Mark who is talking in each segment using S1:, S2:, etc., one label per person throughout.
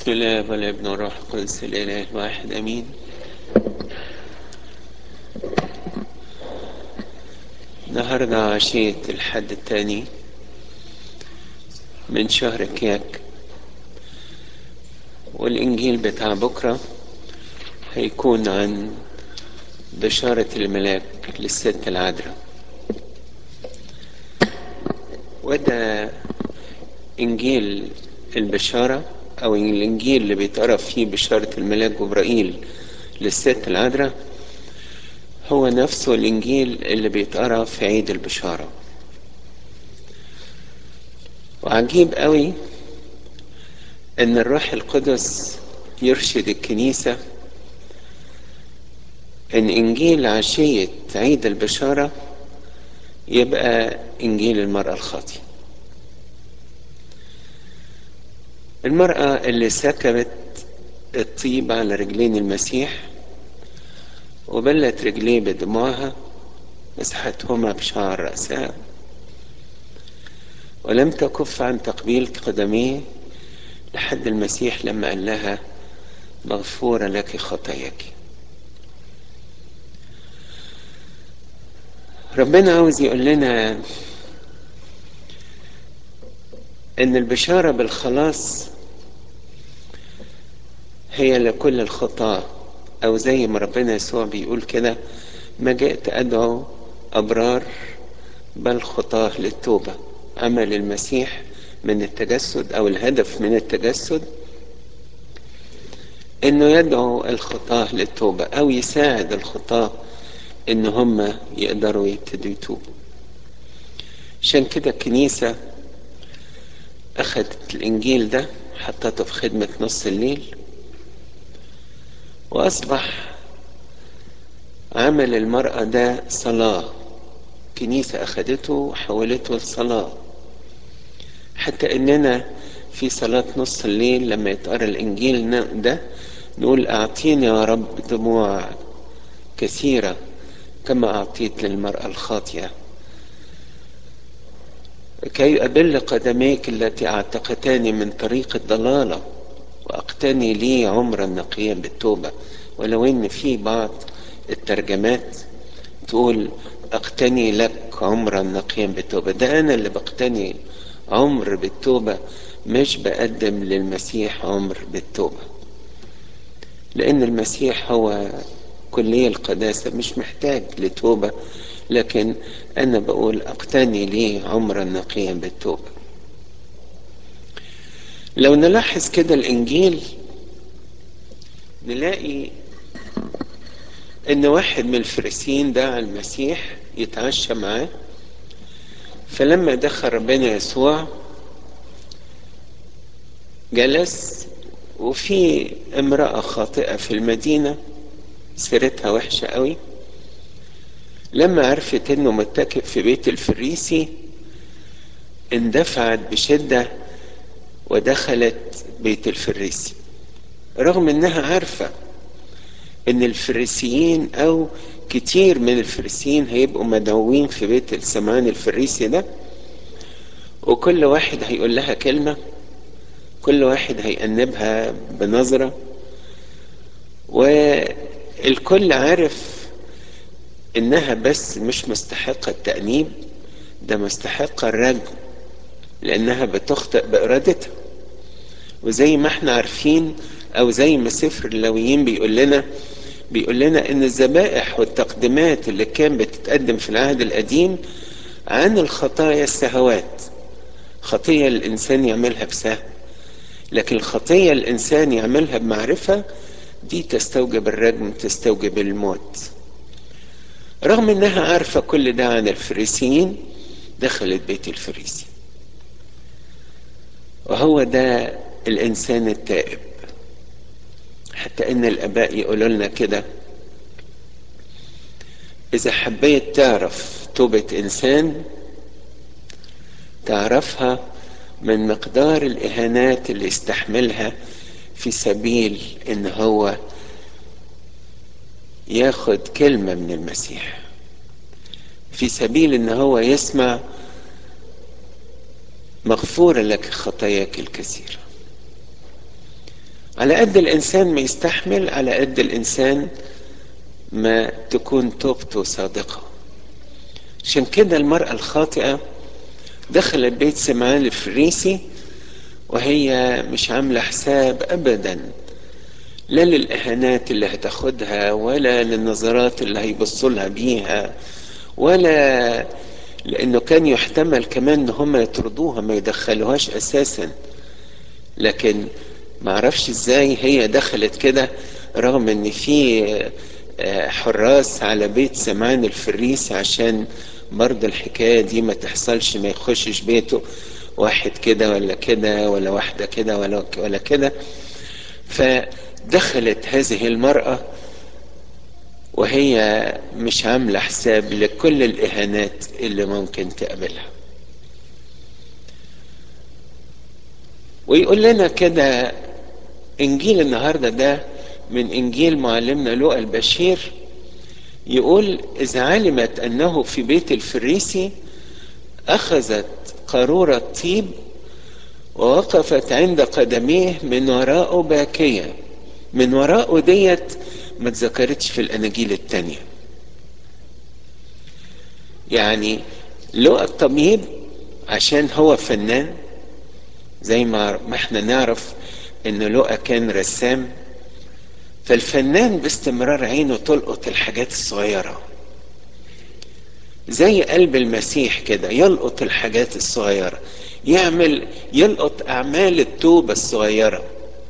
S1: بسم الله والابن والروح القدس الإله الواحد أمين النهاردة عشية الحد الثاني من شهر كياك والإنجيل بتاع بكرة هيكون عن بشارة الملاك للست العذراء وده إنجيل البشارة أو الإنجيل اللي بيتقرأ فيه بشارة الملاك جبرائيل للست العذراء هو نفسه الإنجيل اللي بيتقرأ في عيد البشارة وعجيب قوي إن الروح القدس يرشد الكنيسة إن إنجيل عشية عيد البشارة يبقى إنجيل المرأة الخاطئة المرأة اللي سكبت الطيب على رجلين المسيح وبلت رجليه بدموعها مسحتهما بشعر رأسها ولم تكف عن تقبيل قدميه لحد المسيح لما قال لها مغفورة لك خطاياك ربنا عاوز يقول لنا ان البشارة بالخلاص هي لكل الخطاة او زي ما ربنا يسوع بيقول كده ما جئت ادعو ابرار بل خطاة للتوبة عمل المسيح من التجسد او الهدف من التجسد انه يدعو الخطاة للتوبة او يساعد الخطاة ان هم يقدروا يبتدوا يتوبوا عشان كده الكنيسة أخذت الإنجيل ده حطته في خدمة نص الليل وأصبح عمل المرأة ده صلاة كنيسة أخذته وحولته لصلاة حتى إننا في صلاة نص الليل لما يتقرأ الإنجيل ده نقول أعطيني يا رب دموع كثيرة كما أعطيت للمرأة الخاطئة كي أبل قدميك التي أعتقتاني من طريق الضلالة وأقتني لي عمرا نقيا بالتوبة ولو إن في بعض الترجمات تقول أقتني لك عمرا نقيا بالتوبة ده أنا اللي بقتني عمر بالتوبة مش بقدم للمسيح عمر بالتوبة لأن المسيح هو كلية القداسة مش محتاج لتوبة لكن أنا بقول أقتني لي عمرا نقيا بالتوبة لو نلاحظ كده الإنجيل نلاقي إن واحد من الفريسيين دعا المسيح يتعشى معاه فلما دخل ربنا يسوع جلس وفي امرأة خاطئة في المدينة سيرتها وحشة قوي لما عرفت انه متكئ في بيت الفريسي اندفعت بشدة ودخلت بيت الفريسي رغم انها عارفة ان الفريسيين او كتير من الفريسيين هيبقوا مدعوين في بيت السمان الفريسي ده وكل واحد هيقول لها كلمة كل واحد هيأنبها بنظرة والكل عارف انها بس مش مستحقة التأنيب ده مستحقة الرجم لانها بتخطئ بارادتها وزي ما احنا عارفين او زي ما سفر اللويين بيقول لنا بيقول لنا ان الذبائح والتقديمات اللي كان بتتقدم في العهد القديم عن الخطايا السهوات خطية الانسان يعملها بسهو لكن الخطية الانسان يعملها بمعرفة دي تستوجب الرجم تستوجب الموت رغم انها عارفة كل ده عن الفريسيين دخلت بيت الفريسي وهو ده الانسان التائب حتى ان الاباء يقولوا لنا كده اذا حبيت تعرف توبة انسان تعرفها من مقدار الاهانات اللي استحملها في سبيل ان هو ياخد كلمة من المسيح في سبيل ان هو يسمع مغفورة لك خطاياك الكثيرة على قد الإنسان ما يستحمل على قد الإنسان ما تكون توبته صادقة عشان كده المرأة الخاطئة دخلت بيت سمعان الفريسي وهي مش عاملة حساب أبدا لا للإهانات اللي هتاخدها ولا للنظرات اللي هيبصوا لها بيها ولا لأنه كان يحتمل كمان إن هم يطردوها ما يدخلوهاش أساسا لكن معرفش إزاي هي دخلت كده رغم إن في حراس على بيت سمان الفريس عشان برضه الحكاية دي ما تحصلش ما يخشش بيته واحد كده ولا كده ولا واحدة كده ولا ولا كده فدخلت هذه المرأة وهي مش عاملة حساب لكل الإهانات اللي ممكن تقابلها ويقول لنا كده إنجيل النهاردة ده من إنجيل معلمنا لوقا البشير يقول إذا علمت أنه في بيت الفريسي أخذت قارورة طيب ووقفت عند قدميه من وراءه باكية من وراءه ديت ما اتذكرتش في الأناجيل التانية يعني لقى الطبيب عشان هو فنان زي ما ما احنا نعرف ان لقى كان رسام فالفنان باستمرار عينه تلقط الحاجات الصغيرة زي قلب المسيح كده يلقط الحاجات الصغيرة يعمل يلقط أعمال التوبة الصغيرة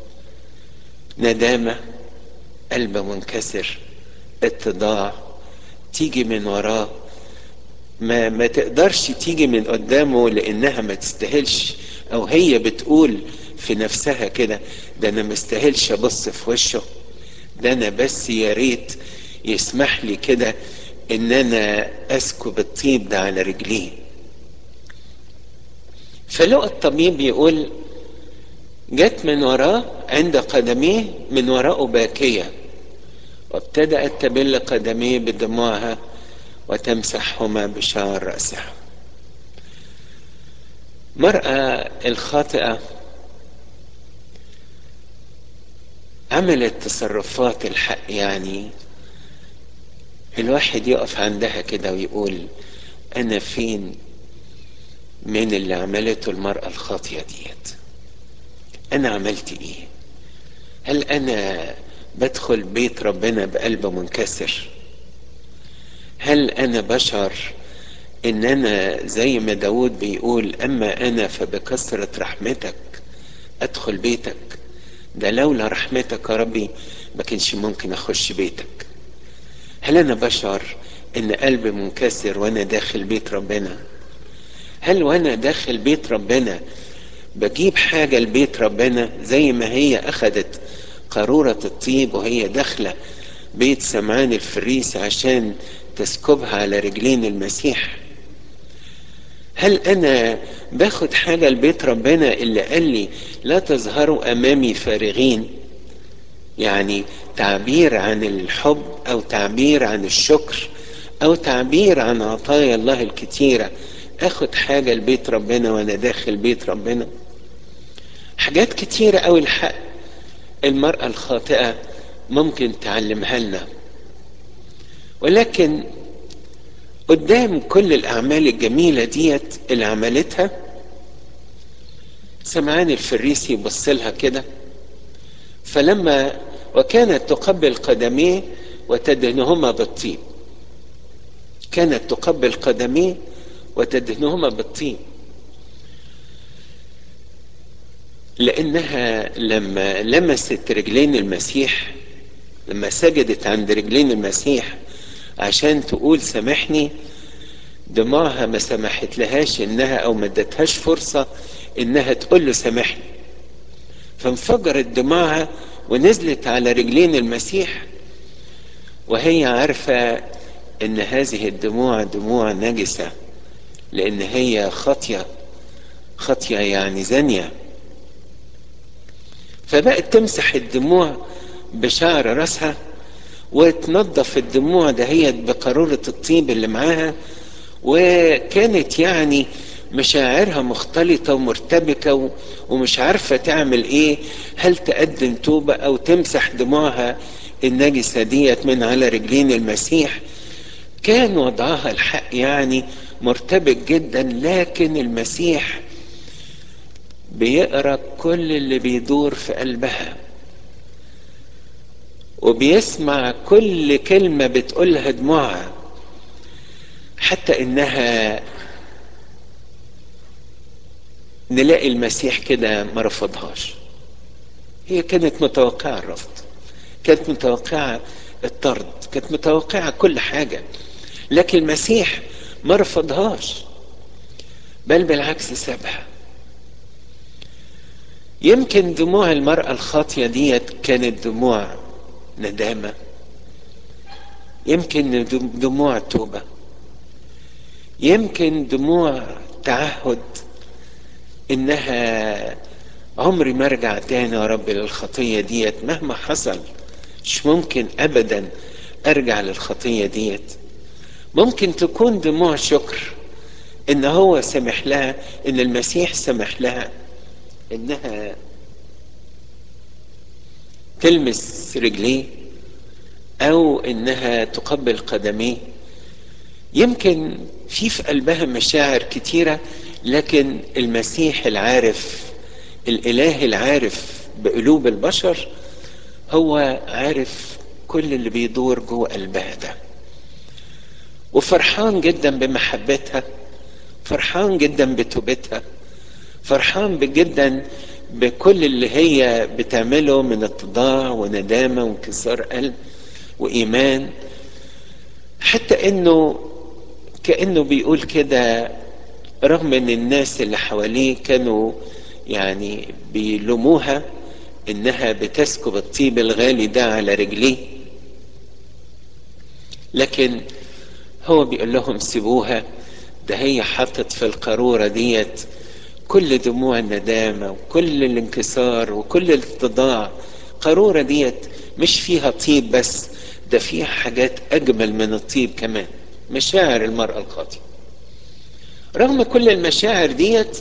S1: ندامة قلب منكسر اتضاع تيجي من وراه ما ما تقدرش تيجي من قدامه لانها ما تستاهلش او هي بتقول في نفسها كده ده انا ما استاهلش ابص في وشه ده انا بس يا ريت يسمح لي كده ان انا اسكب الطيب ده على رجليه فلقى الطبيب يقول جت من وراه عند قدميه من وراءه باكيه وابتدأت تبل قدميه بدموعها وتمسحهما بشعر رأسها المرأة الخاطئة عملت تصرفات الحق يعني الواحد يقف عندها كده ويقول أنا فين من اللي عملته المرأة الخاطئة ديت أنا عملت إيه هل أنا بدخل بيت ربنا بقلب منكسر هل انا بشعر ان انا زي ما داود بيقول اما انا فبكثرة رحمتك ادخل بيتك ده لولا رحمتك يا ربي ما كانش ممكن اخش بيتك هل انا بشعر ان قلبي منكسر وانا داخل بيت ربنا هل وانا داخل بيت ربنا بجيب حاجة لبيت ربنا زي ما هي اخدت قارورة الطيب وهي داخلة بيت سمعان الفريس عشان تسكبها على رجلين المسيح هل انا باخد حاجة لبيت ربنا اللي قال لي لا تظهروا امامي فارغين يعني تعبير عن الحب او تعبير عن الشكر او تعبير عن عطايا الله الكتيرة اخد حاجة لبيت ربنا وانا داخل بيت ربنا حاجات كتيرة اوي الحق المرأة الخاطئة ممكن تعلمها لنا ولكن قدام كل الأعمال الجميلة ديت اللي عملتها سمعان الفريسي يبص لها كده فلما وكانت تقبل قدميه وتدهنهما بالطيب كانت تقبل قدميه وتدهنهما بالطيب لأنها لما لمست رجلين المسيح لما سجدت عند رجلين المسيح عشان تقول سامحني دموعها ما سمحت لهاش انها او ما ادتهاش فرصة انها تقول له سامحني فانفجرت دموعها ونزلت على رجلين المسيح وهي عارفة ان هذه الدموع دموع نجسة لان هي خطية خطية يعني زانية فبقت تمسح الدموع بشعر راسها وتنظف الدموع دهيت بقارورة الطيب اللي معاها وكانت يعني مشاعرها مختلطة ومرتبكة ومش عارفة تعمل ايه هل تقدم توبة او تمسح دموعها النجسة ديت من على رجلين المسيح كان وضعها الحق يعني مرتبك جدا لكن المسيح بيقرا كل اللي بيدور في قلبها وبيسمع كل كلمة بتقولها دموعها حتى انها نلاقي المسيح كده ما رفضهاش هي كانت متوقعة الرفض كانت متوقعة الطرد كانت متوقعة كل حاجة لكن المسيح ما رفضهاش بل بالعكس سابها يمكن دموع المرأة الخاطية ديت كانت دموع ندامة يمكن دموع توبة يمكن دموع تعهد انها عمري ما ارجع تاني يا رب للخطية ديت مهما حصل مش ممكن ابدا ارجع للخطية ديت ممكن تكون دموع شكر ان هو سمح لها ان المسيح سمح لها انها تلمس رجليه او انها تقبل قدميه يمكن في في قلبها مشاعر كتيره لكن المسيح العارف الاله العارف بقلوب البشر هو عارف كل اللي بيدور جوه قلبها ده وفرحان جدا بمحبتها فرحان جدا بتوبتها فرحان جدا بكل اللي هي بتعمله من اتضاع وندامه وانكسار قلب وايمان حتى انه كانه بيقول كده رغم ان الناس اللي حواليه كانوا يعني بيلوموها انها بتسكب الطيب الغالي ده على رجليه لكن هو بيقول لهم سيبوها ده هي حطت في القارورة ديت كل دموع الندامة وكل الانكسار وكل الاتضاع قارورة ديت مش فيها طيب بس ده فيها حاجات أجمل من الطيب كمان مشاعر المرأة الخاطئة رغم كل المشاعر ديت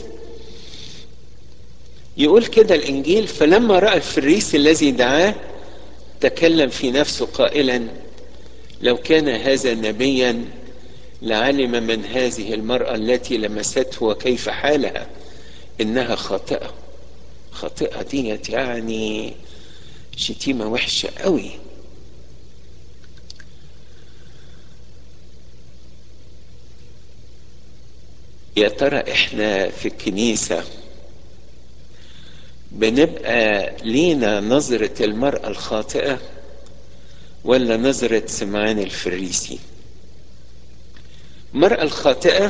S1: يقول كده الإنجيل فلما رأى الفريس الذي دعاه تكلم في نفسه قائلا لو كان هذا نبيا لعلم من هذه المرأة التي لمسته وكيف حالها إنها خاطئة خاطئة ديت يعني شتيمة وحشة قوي يا ترى احنا في الكنيسة بنبقى لينا نظرة المرأة الخاطئة ولا نظرة سمعان الفريسي المرأة الخاطئة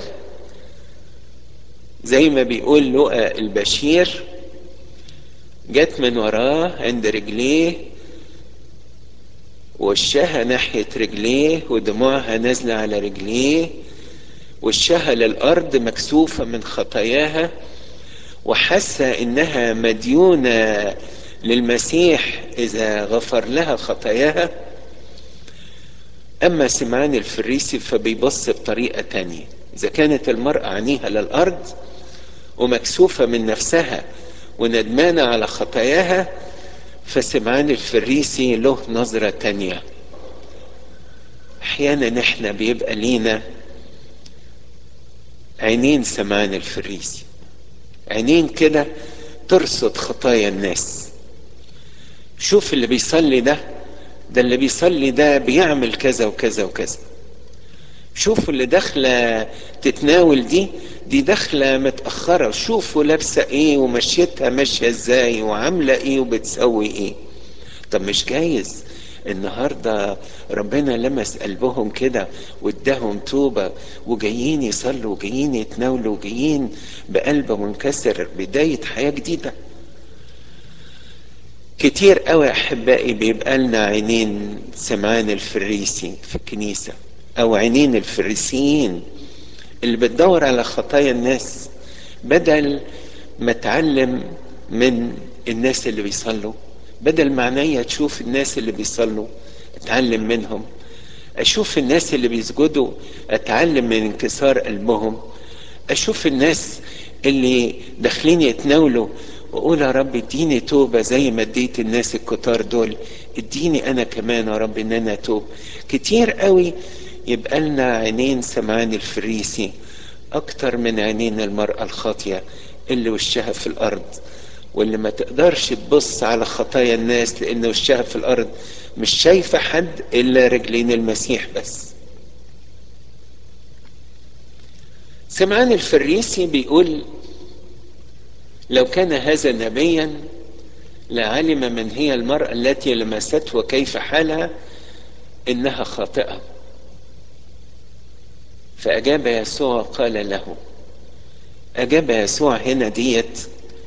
S1: زي ما بيقول لقى البشير جت من وراه عند رجليه وشها ناحية رجليه ودموعها نازلة على رجليه وشها للأرض مكسوفة من خطاياها وحاسة إنها مديونة للمسيح إذا غفر لها خطاياها أما سمعان الفريسي فبيبص بطريقة تانية إذا كانت المرأة عينيها للأرض ومكسوفة من نفسها وندمانة على خطاياها فسمعان الفريسي له نظرة تانية أحيانا إحنا بيبقى لينا عينين سمعان الفريسي عينين كده ترصد خطايا الناس شوف اللي بيصلي ده ده اللي بيصلي ده بيعمل كذا وكذا وكذا شوفوا اللي داخله تتناول دي دي داخله متاخره شوفوا لابسه ايه ومشيتها ماشيه ازاي وعامله ايه وبتسوي ايه طب مش جايز النهارده ربنا لمس قلبهم كده واداهم توبه وجايين يصلوا وجايين يتناولوا وجايين بقلب منكسر بدايه حياه جديده كتير قوي احبائي بيبقى لنا عينين سمعان الفريسي في الكنيسه او عينين الفريسيين اللي بتدور على خطايا الناس بدل ما اتعلم من الناس اللي بيصلوا بدل ما عينيا تشوف الناس اللي بيصلوا اتعلم منهم اشوف الناس اللي بيسجدوا اتعلم من انكسار قلبهم اشوف الناس اللي داخلين يتناولوا واقول يا رب اديني توبة زي ما اديت الناس الكتار دول اديني انا كمان يا رب ان انا اتوب كتير قوي يبقى لنا عينين سمعان الفريسي اكتر من عينين المرأة الخاطية اللي وشها في الارض واللي ما تقدرش تبص على خطايا الناس لان وشها في الارض مش شايفة حد الا رجلين المسيح بس سمعان الفريسي بيقول لو كان هذا نبيا لعلم من هي المرأة التي لمسته وكيف حالها إنها خاطئة فأجاب يسوع قال له أجاب يسوع هنا ديت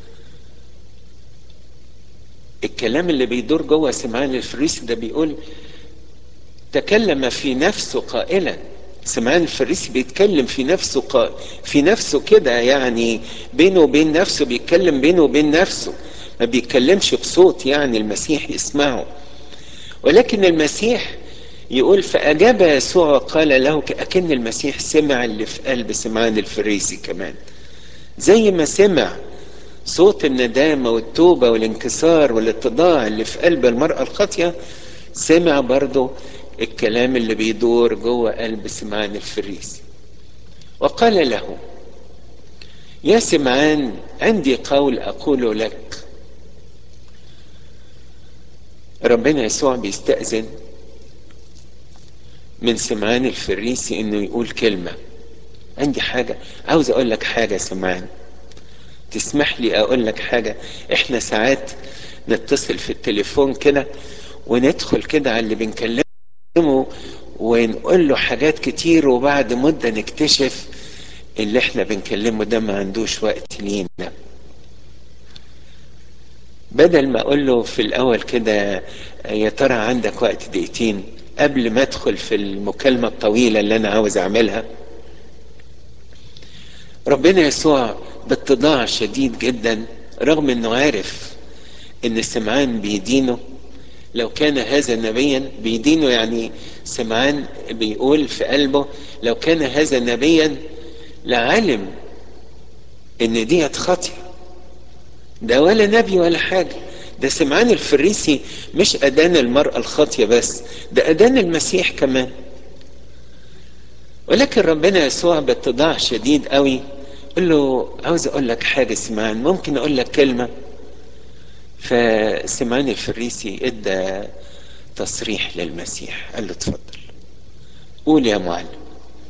S1: الكلام اللي بيدور جوه سمعان الفريسي ده بيقول تكلم في نفسه قائلا سمعان الفريسي بيتكلم في نفسه قا... في نفسه كده يعني بينه وبين نفسه بيتكلم بينه وبين نفسه ما بيتكلمش بصوت يعني المسيح يسمعه ولكن المسيح يقول فأجاب يسوع وقال له كأكن المسيح سمع اللي في قلب سمعان الفريسي كمان زي ما سمع صوت الندامة والتوبة والانكسار والاتضاع اللي في قلب المرأة الخاطية سمع برضه الكلام اللي بيدور جوه قلب سمعان الفريسي وقال له يا سمعان عندي قول أقول لك ربنا يسوع بيستأذن من سمعان الفريسي انه يقول كلمة عندي حاجة عاوز اقول لك حاجة سمعان تسمح لي اقول لك حاجة احنا ساعات نتصل في التليفون كده وندخل كده على اللي بنكلمه ونقول له حاجات كتير وبعد مدة نكتشف اللي احنا بنكلمه ده ما عندوش وقت لينا بدل ما اقول له في الاول كده يا ترى عندك وقت دقيقتين قبل ما ادخل في المكالمة الطويلة اللي انا عاوز اعملها ربنا يسوع باتضاع شديد جدا رغم انه عارف ان سمعان بيدينه لو كان هذا نبيا بيدينه يعني سمعان بيقول في قلبه لو كان هذا نبيا لعلم ان ديت خطيه ده ولا نبي ولا حاجة ده سمعان الفريسي مش أدان المرأة الخاطية بس ده أدان المسيح كمان ولكن ربنا يسوع باتضاع شديد قوي قال له عاوز أقول لك حاجة سمعان ممكن أقول لك كلمة فسمعان الفريسي ادى تصريح للمسيح قال له اتفضل قول يا معلم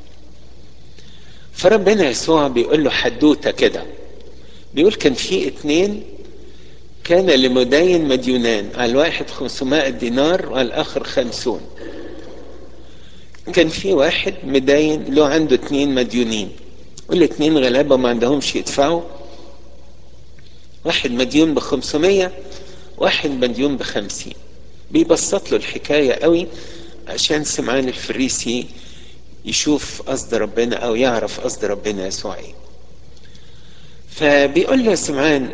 S1: فربنا يسوع بيقول له حدوته كده بيقول كان في اتنين كان لمدين مديونان على الواحد 500 دينار وعلى الاخر خمسون كان في واحد مدين له عنده اتنين مديونين والاتنين غلابه ما عندهمش يدفعوا واحد مديون بخمسمية واحد مديون بخمسين بيبسط له الحكاية قوي عشان سمعان الفريسي يشوف قصد ربنا او يعرف قصد ربنا يسوع ايه فبيقول له سمعان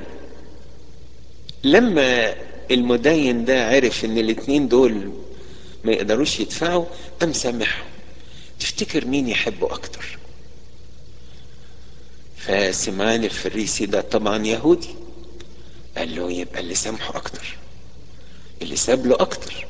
S1: لما المدين ده عرف ان الاتنين دول ما يقدروش يدفعوا قام سامحهم تفتكر مين يحبه اكتر فسمعان الفريسي ده طبعا يهودي قال له يبقى اللي سامحه اكتر اللي ساب له اكتر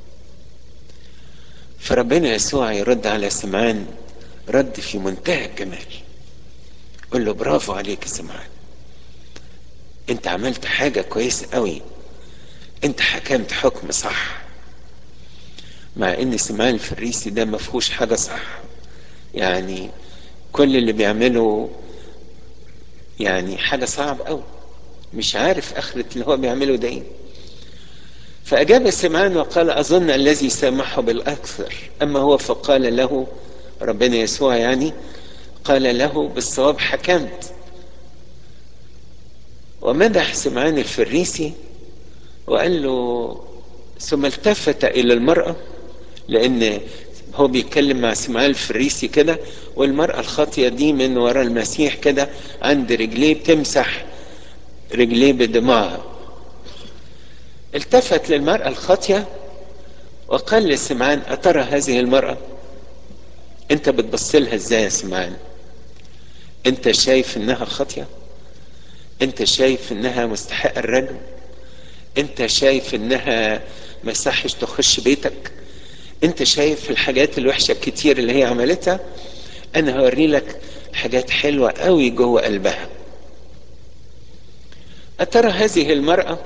S1: فربنا يسوع يرد على سمعان رد في منتهى الجمال قل له برافو عليك يا سمعان انت عملت حاجة كويسة قوي انت حكمت حكم صح مع ان سمعان الفريسي ده ما فيهوش حاجة صح يعني كل اللي بيعمله يعني حاجة صعب قوي مش عارف اخرة اللي هو بيعمله ده ايه فأجاب سمعان وقال أظن الذي سامحه بالأكثر أما هو فقال له ربنا يسوع يعني قال له بالصواب حكمت ومدح سمعان الفريسي وقال له ثم التفت إلى المرأة لأن هو بيتكلم مع سمعان الفريسي كده والمرأة الخاطية دي من وراء المسيح كده عند رجليه بتمسح رجليه بدموعها التفت للمرأة الخاطية وقال لسمعان أترى هذه المرأة أنت بتبص لها إزاي يا سمعان انت شايف انها خاطيه انت شايف انها مستحقه الرجم انت شايف انها ما يصحش تخش بيتك انت شايف الحاجات الوحشه الكتير اللي هي عملتها انا هوري لك حاجات حلوه قوي جوه قلبها اترى هذه المراه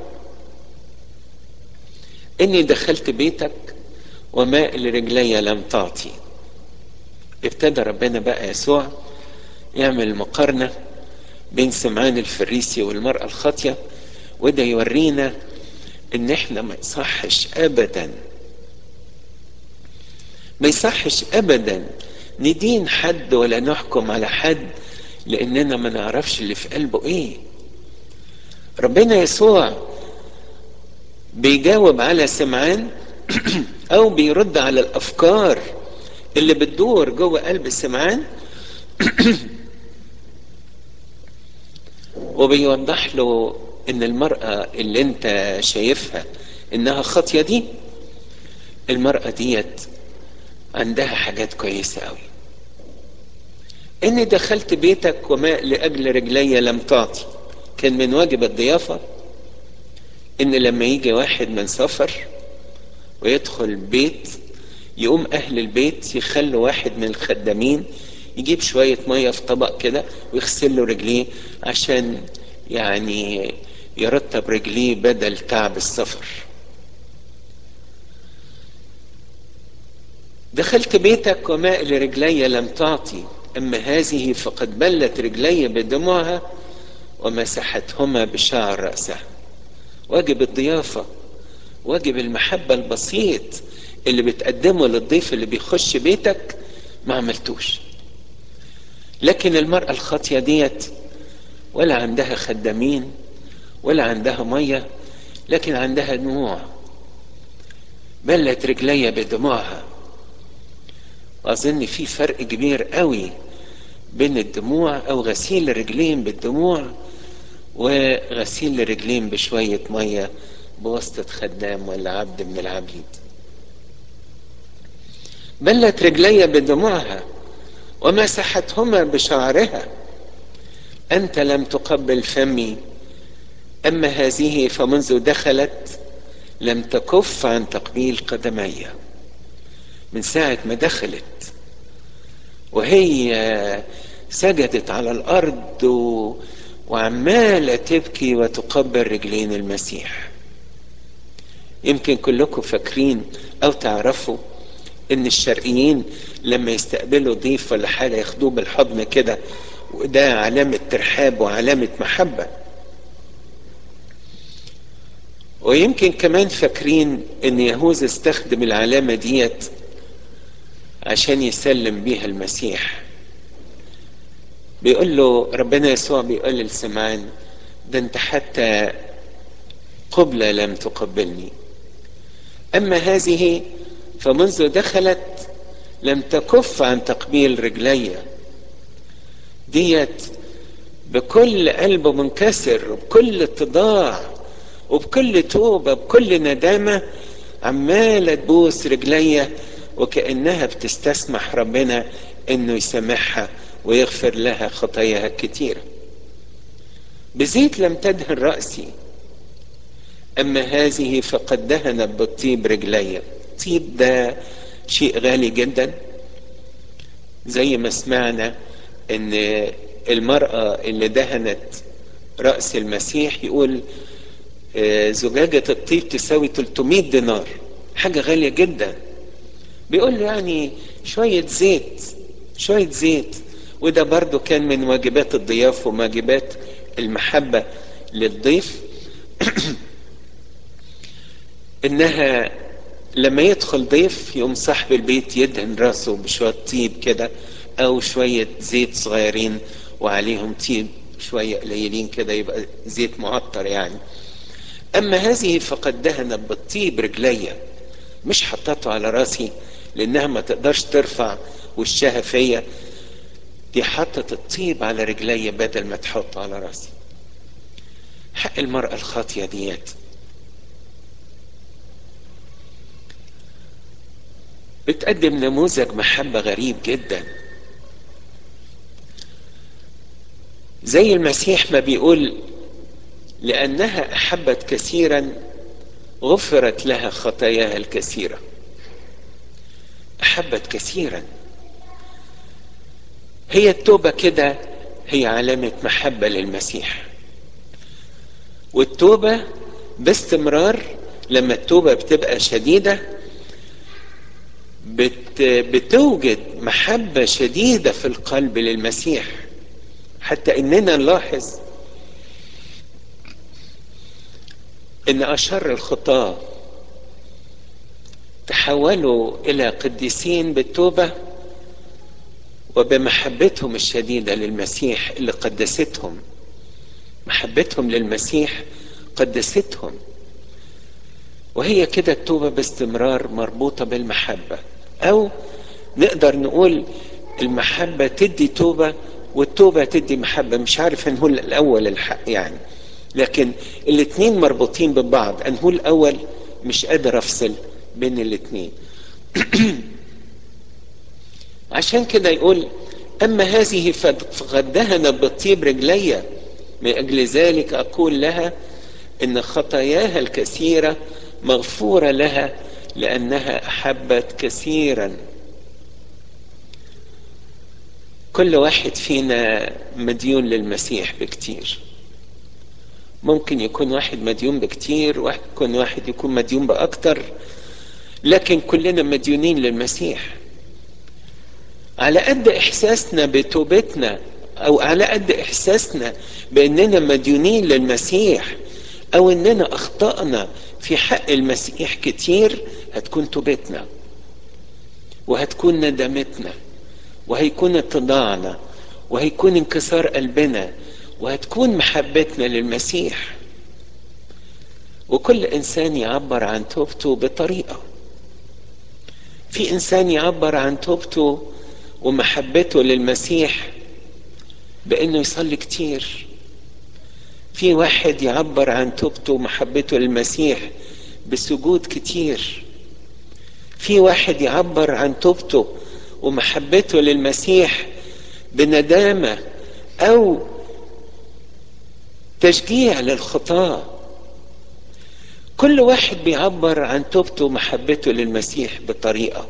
S1: اني دخلت بيتك وماء لرجلي لم تعطي ابتدى ربنا بقى يسوع يعمل مقارنة بين سمعان الفريسي والمرأة الخاطية وده يورينا ان احنا ما يصحش ابدا ما يصحش ابدا ندين حد ولا نحكم على حد لاننا ما نعرفش اللي في قلبه ايه ربنا يسوع بيجاوب على سمعان او بيرد على الافكار اللي بتدور جوه قلب سمعان وبيوضح له ان المرأة اللي انت شايفها انها خاطية دي المرأة ديت عندها حاجات كويسة قوي اني دخلت بيتك وماء لاجل رجلي لم تعطي كان من واجب الضيافة ان لما يجي واحد من سفر ويدخل البيت يقوم اهل البيت يخلوا واحد من الخدامين يجيب شوية مية في طبق كده ويغسل له رجليه عشان يعني يرتب رجليه بدل تعب السفر دخلت بيتك وماء لرجلي لم تعطي اما هذه فقد بلت رجلي بدموعها ومسحتهما بشعر رأسها واجب الضيافة واجب المحبة البسيط اللي بتقدمه للضيف اللي بيخش بيتك ما عملتوش لكن المرأة الخاطية ديت ولا عندها خدامين ولا عندها مية لكن عندها دموع بلت رجليها بدموعها وأظن في فرق كبير قوي بين الدموع أو غسيل الرجلين بالدموع وغسيل الرجلين بشوية مية بواسطة خدام ولا عبد من العبيد بلت رجلي بدموعها ومسحتهما بشعرها أنت لم تقبل فمي أما هذه فمنذ دخلت لم تكف عن تقبيل قدمي من ساعة ما دخلت وهي سجدت على الأرض و... وعمالة تبكي وتقبل رجلين المسيح يمكن كلكم فاكرين أو تعرفوا إن الشرقيين لما يستقبلوا ضيف ولا حاجة ياخدوه بالحضن كده وده علامة ترحاب وعلامة محبة ويمكن كمان فاكرين ان يهوذا استخدم العلامة ديت عشان يسلم بيها المسيح بيقول له ربنا يسوع بيقول لسمعان ده انت حتى قبلة لم تقبلني اما هذه فمنذ دخلت لم تكف عن تقبيل رجلي ديت بكل قلب منكسر وبكل اتضاع وبكل توبة بكل ندامة عمالة تبوس رجليا وكأنها بتستسمح ربنا انه يسامحها ويغفر لها خطاياها الكتيرة بزيت لم تدهن رأسي أما هذه فقد دهنت بالطيب رجلي الطيب ده شيء غالي جدا زي ما سمعنا ان المرأة اللي دهنت رأس المسيح يقول زجاجة الطيب تساوي 300 دينار حاجة غالية جدا بيقول له يعني شوية زيت شوية زيت وده برضو كان من واجبات الضيافة وواجبات المحبة للضيف انها لما يدخل ضيف يقوم صاحب البيت يدهن راسه بشوية طيب كده او شوية زيت صغيرين وعليهم طيب شوية قليلين كده يبقى زيت معطر يعني اما هذه فقد دهنت بالطيب رجليا مش حطته على راسي لانها ما تقدرش ترفع وشها فيا دي حطت الطيب على رجلي بدل ما تحطه على راسي حق المرأة الخاطية ديت بتقدم نموذج محبة غريب جدا زي المسيح ما بيقول لأنها أحبت كثيرا غفرت لها خطاياها الكثيرة أحبت كثيرا هي التوبة كده هي علامة محبة للمسيح والتوبة باستمرار لما التوبة بتبقى شديدة بت بتوجد محبة شديدة في القلب للمسيح حتى اننا نلاحظ ان اشر الخطاة تحولوا الى قديسين بالتوبة وبمحبتهم الشديدة للمسيح اللي قدستهم محبتهم للمسيح قدستهم وهي كده التوبة باستمرار مربوطة بالمحبة أو نقدر نقول المحبة تدي توبة والتوبة تدي محبة مش عارف نقول الأول الحق يعني لكن الاتنين مربوطين ببعض أنهول الأول مش قادر أفصل بين الاتنين عشان كده يقول أما هذه فقد دهنت بالطيب رجلي من أجل ذلك أقول لها إن خطاياها الكثيرة مغفورة لها لأنها أحبت كثيرا كل واحد فينا مديون للمسيح بكتير ممكن يكون واحد مديون بكتير واحد يكون واحد يكون مديون بأكتر لكن كلنا مديونين للمسيح على قد إحساسنا بتوبتنا أو على قد إحساسنا بأننا مديونين للمسيح أو أننا أخطأنا في حق المسيح كتير هتكون توبتنا وهتكون ندمتنا وهيكون اتضاعنا وهيكون انكسار قلبنا وهتكون محبتنا للمسيح وكل انسان يعبر عن توبته بطريقه في انسان يعبر عن توبته ومحبته للمسيح بانه يصلي كتير في واحد يعبر عن توبته ومحبته للمسيح بسجود كتير في واحد يعبر عن توبته ومحبته للمسيح بندامه او تشجيع للخطاه كل واحد بيعبر عن توبته ومحبته للمسيح بطريقه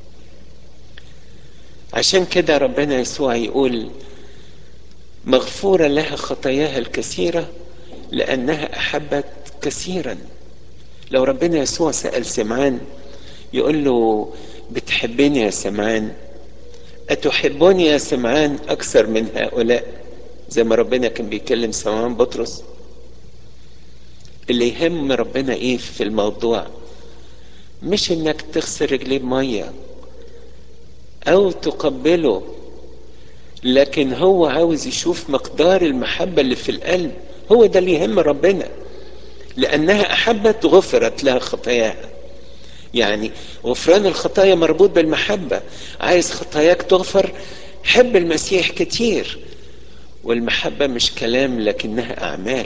S1: عشان كده ربنا يسوع يقول مغفورة لها خطاياها الكثيرة لأنها أحبت كثيرا لو ربنا يسوع سأل سمعان يقول له بتحبني يا سمعان أتحبني يا سمعان أكثر من هؤلاء زي ما ربنا كان بيكلم سمعان بطرس اللي يهم ربنا ايه في الموضوع مش انك تغسل رجليه بميه او تقبله لكن هو عاوز يشوف مقدار المحبة اللي في القلب هو ده اللي يهم ربنا لأنها أحبت غفرت لها خطاياها يعني غفران الخطايا مربوط بالمحبة عايز خطاياك تغفر حب المسيح كتير والمحبة مش كلام لكنها أعمال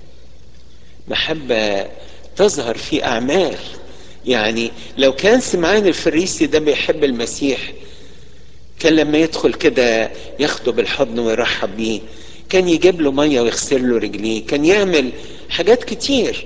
S1: محبة تظهر في أعمال يعني لو كان سمعان الفريسي ده بيحب المسيح كان لما يدخل كده ياخده بالحضن ويرحب بيه كان يجيب له ميه ويغسل له رجليه كان يعمل حاجات كتير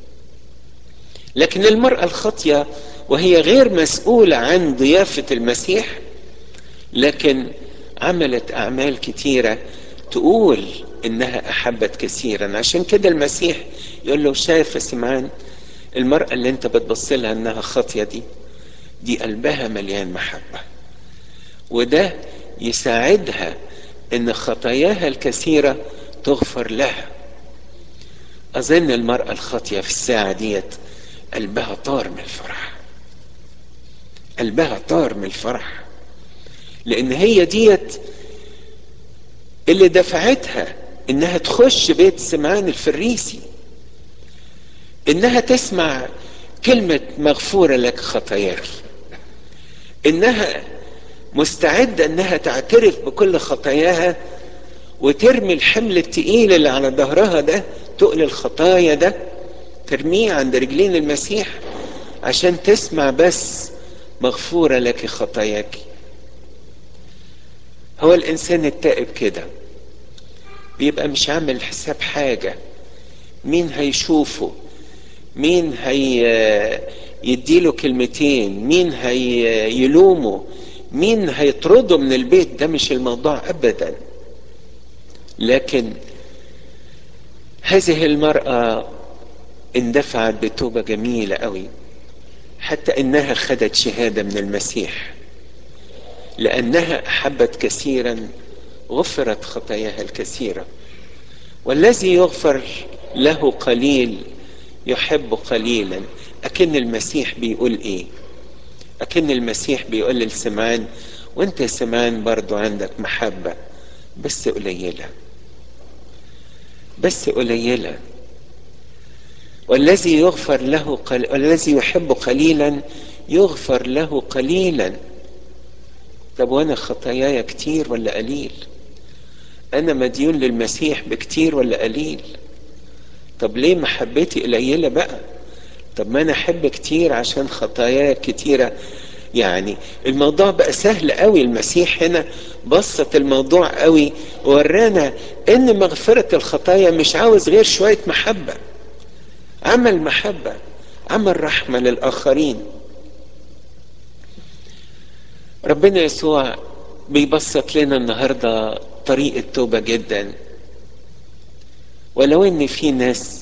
S1: لكن المرأة الخاطية وهي غير مسؤولة عن ضيافة المسيح لكن عملت أعمال كتيرة تقول إنها أحبت كثيرا عشان كده المسيح يقول له شايف يا سمعان المرأة اللي أنت بتبص لها إنها خاطية دي دي قلبها مليان محبة وده يساعدها ان خطاياها الكثيرة تغفر لها اظن المرأة الخاطية في الساعة ديت قلبها طار من الفرح قلبها طار من الفرح لان هي ديت اللي دفعتها انها تخش بيت سمعان الفريسي انها تسمع كلمة مغفورة لك خطاياك انها مستعدة انها تعترف بكل خطاياها وترمي الحمل التقيل اللي على ظهرها ده تقل الخطايا ده ترميه عند رجلين المسيح عشان تسمع بس مغفورة لك خطاياك هو الإنسان التائب كده بيبقى مش عامل حساب حاجة مين هيشوفه مين هي يديله كلمتين مين هي يلومه مين هيطرده من البيت ده مش الموضوع ابدا لكن هذه المرأة اندفعت بتوبة جميلة قوي حتى انها خدت شهادة من المسيح لانها احبت كثيرا غفرت خطاياها الكثيرة والذي يغفر له قليل يحب قليلا أكن المسيح بيقول إيه أكن المسيح بيقول لسمان وانت يا سمان برضو عندك محبة بس قليلة بس قليلة والذي يغفر له قل... والذي يحب قليلا يغفر له قليلا طب وانا خطاياي كتير ولا قليل انا مديون للمسيح بكتير ولا قليل طب ليه محبتي قليلة بقى طب ما انا احب كتير عشان خطاياي كتيرة يعني الموضوع بقى سهل قوي المسيح هنا بسط الموضوع قوي ورانا ان مغفرة الخطايا مش عاوز غير شوية محبة عمل محبة عمل رحمة للآخرين ربنا يسوع بيبسط لنا النهاردة طريق التوبة جدا ولو ان في ناس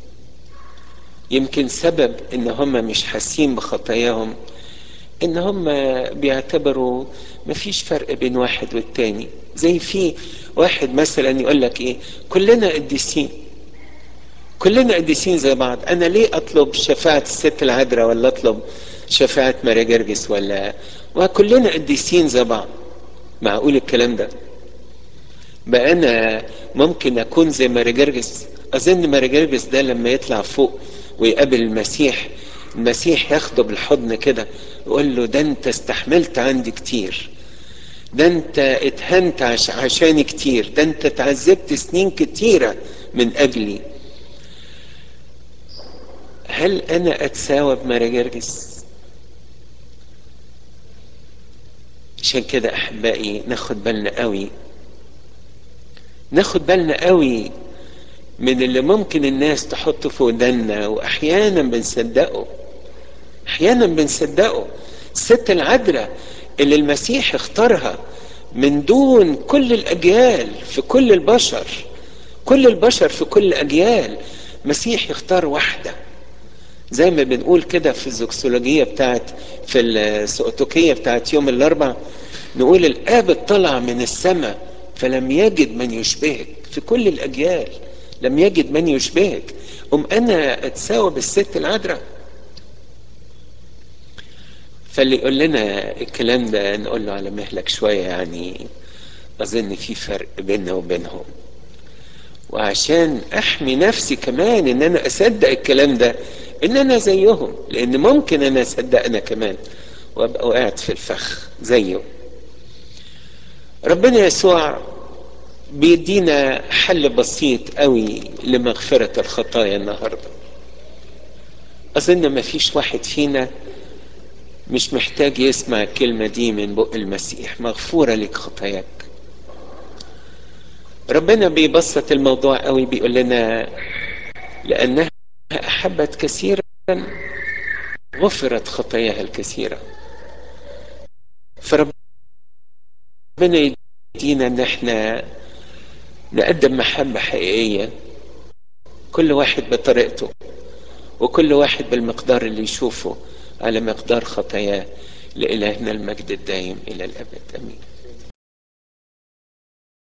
S1: يمكن سبب ان هم مش حاسين بخطاياهم ان هم بيعتبروا مفيش فرق بين واحد والتاني زي في واحد مثلا يقول لك ايه كلنا قديسين كلنا قديسين زي بعض انا ليه اطلب شفاعة الست العذراء ولا اطلب شفاعة ماريا جرجس ولا وكلنا قديسين زي بعض معقول الكلام ده بقى انا ممكن اكون زي ماري جرجس اظن ماري جرجس ده لما يطلع فوق ويقابل المسيح المسيح ياخده بالحضن كده يقول له ده انت استحملت عندي كتير ده انت اتهنت عش عشاني كتير ده انت اتعذبت سنين كتيرة من اجلي هل انا اتساوى بماري جرجس عشان كده احبائي ناخد بالنا قوي ناخد بالنا قوي من اللي ممكن الناس تحطه في ودنا واحيانا بنصدقه احيانا بنصدقه الست العذراء اللي المسيح اختارها من دون كل الاجيال في كل البشر كل البشر في كل الاجيال مسيح يختار واحده زي ما بنقول كده في الزوكسولوجيه بتاعت في السؤتوكيه بتاعت يوم الاربع نقول الاب اطلع من السماء فلم يجد من يشبهك في كل الاجيال لم يجد من يشبهك ام انا اتساوى بالست العذراء فاللي يقول لنا الكلام ده نقول له على مهلك شويه يعني اظن في فرق بيننا وبينهم وعشان احمي نفسي كمان ان انا اصدق الكلام ده ان انا زيهم لان ممكن انا اصدق انا كمان وابقى وقعت في الفخ زيه ربنا يسوع بيدينا حل بسيط قوي لمغفرة الخطايا النهاردة أظن ما فيش واحد فينا مش محتاج يسمع الكلمة دي من بق المسيح مغفورة لك خطاياك ربنا بيبسط الموضوع قوي بيقول لنا لأنها أحبت كثيرا غفرت خطاياها الكثيرة فربنا يدينا ان احنا نقدم محبة حقيقية كل واحد بطريقته وكل واحد بالمقدار اللي يشوفه على مقدار خطاياه لإلهنا المجد الدائم إلى الأبد أمين